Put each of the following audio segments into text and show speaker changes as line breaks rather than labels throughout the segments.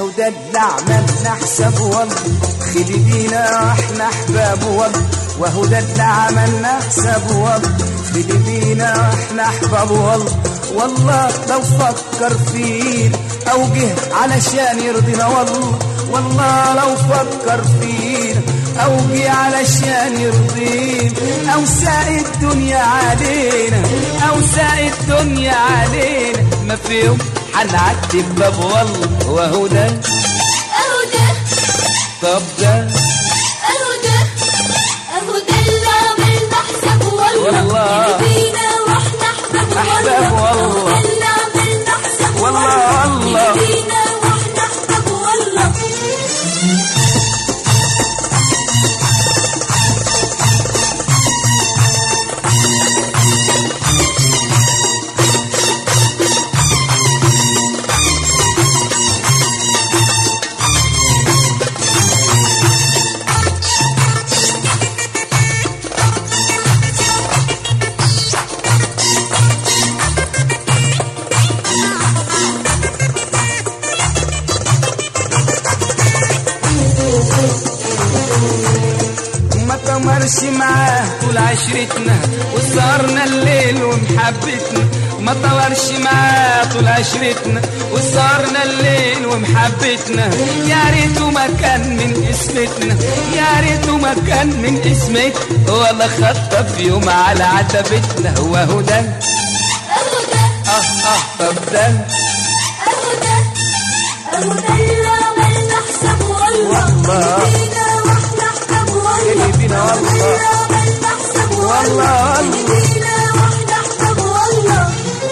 وهو ده اللي عملنا حساب والله خلي بينا واحنا احباب والله وهو ده اللي عملنا حساب والله خلي بينا واحنا احباب والله والله لو فكر فينا او جه علشان يرضينا والله والله لو فكر فينا او جه علشان يرضينا او ساق الدنيا علينا او ساق الدنيا علينا ما في يوم هنعدي بباب والله وهو ده
اهو ده
طب ده
اهو ده اهو ده اللي عملنا حساب والله
والله.
اللي بينا واحنا احباب
أحباب والله.
والله اللي عملنا حساب
والله، والله.
اللي بينا واحنا احباب والله
ما تمرش معاه طول عشرتنا وسهرنا الليل ومحبتنا ما طورش معاه طول عشرتنا وسهرنا الليل ومحبتنا يا ريته ما كان من اسمتنا يا ريته ما كان من اسمتنا ولا خطة في يوم على عتبتنا وهو ده
اهو ده
اه اه طب ده
اهو ده اهو ده اللي عملنا حساب والله
والله.
اللي بينا واحنا احباب والله
اللي بينا
اهو ده
والله.
اللي عملنا حساب
والله،
والله اللي
والله.
بينا واحنا احباب والله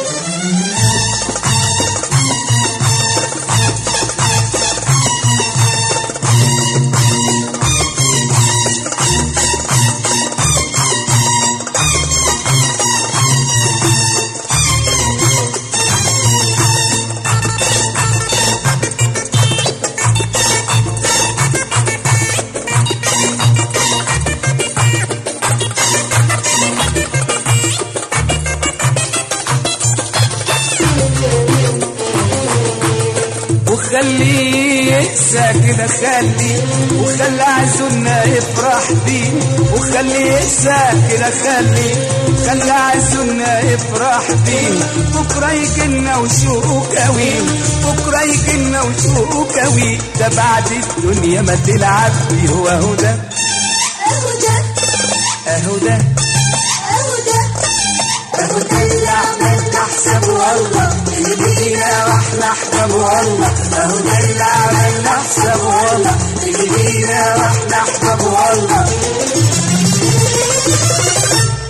وخليه يقسى كده خلي وخلي عزولنا يفرح بيه وخليه يقسى كده خلي خلي عزولنا يفرح بيه بكره يجينا وشوقه قوي بكره يجينا وشوقه قوي ده بعد الدنيا ما تلعب بيه وهو ده
اهو ده
اهو ده
اهو ده
اهو ده اللي عملنا حساب والله اللي بينا واحنا احباب والله اهو ده اللي عملنا حساب والله اللي بينا واحنا احباب والله